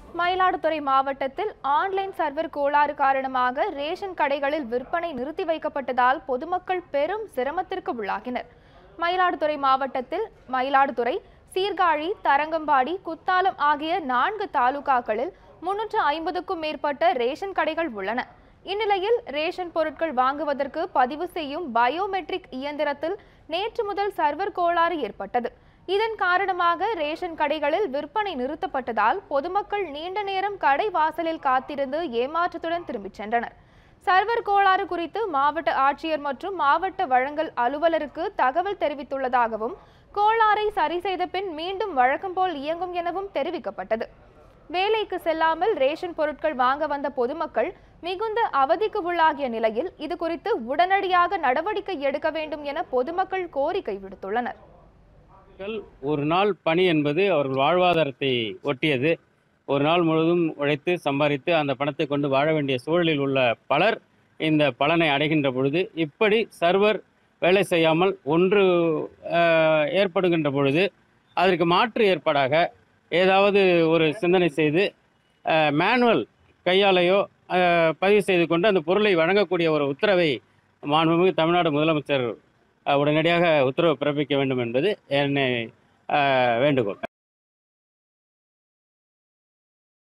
மயிலாடுதுறை மாவட்டத்தில் online server கோளாறு காரணமாக ரேஷன் கடைகளில் விற்பனை நிறுத்தி வைக்கப்பட்டதால் பொதுமக்கள் பெரும் சிரமத்திற்கு உள்ளாகினர் மயிலாடுதுறை மாவட்டத்தில் மயிலாடுதுறை சீர்காழி தரங்கம்பாடி குத்தாலம் ஆகிய நான்கு தாலுகாக்களில் முன்னூற்று ஐம்பதுக்கும் மேற்பட்ட ரேஷன் கடைகள் உள்ளன இந்நிலையில் ரேஷன் பொருட்கள் வாங்குவதற்கு பதிவு செய்யும் பயோமெட்ரிக் இயந்திரத்தில் நேற்று முதல் சர்வர் கோளாறு ஏற்பட்டது இதன் காரணமாக ரேஷன் கடைகளில் விற்பனை நிறுத்தப்பட்டதால் பொதுமக்கள் நீண்ட நேரம் கடை வாசலில் காத்திருந்து ஏமாற்றத்துடன் திரும்பிச் சென்றனர் சர்வர் கோளாறு குறித்து மாவட்ட ஆட்சியர் மற்றும் மாவட்ட வழங்கல் அலுவலருக்கு தகவல் தெரிவித்துள்ளதாகவும் கோளாறை சரி செய்த பின் மீண்டும் வழக்கம் போல் இயங்கும் எனவும் தெரிவிக்கப்பட்டது வேலைக்கு செல்லாமல் ரேஷன் பொருட்கள் வாங்க வந்த பொதுமக்கள் மிகுந்த அவதிக்கு உள்ளாகிய நிலையில் இது குறித்து உடனடியாக நடவடிக்கை எடுக்க வேண்டும் என பொதுமக்கள் கோரிக்கை விடுத்துள்ளனர் மக்கள் ஒரு நாள் பணி என்பது அவர்கள் வாழ்வாதாரத்தை ஒட்டியது ஒரு நாள் முழுவதும் உழைத்து சம்பாதித்து அந்த பணத்தை கொண்டு வாழ வேண்டிய சூழலில் உள்ள பலர் இந்த பலனை அடைகின்ற பொழுது இப்படி சர்வர் வேலை செய்யாமல் ஒன்று அஹ், ஏற்படுகின்ற பொழுது அதற்கு மாற்று ஏற்பாடாக ஏதாவது ஒரு சிந்தனை செய்து மேனுவல் கையாலையோ அஹ், பதிவு செய்து கொண்டு அந்த பொருளை வழங்கக்கூடிய ஒரு உத்தரவை மாண்புமிகு தமிழ்நாடு முதலமைச்சர் அஹ், உடனடியாக உத்தரவு பிறப்பிக்க வேண்டும் என்பது என்னை அஹ், வேண்டுகோள்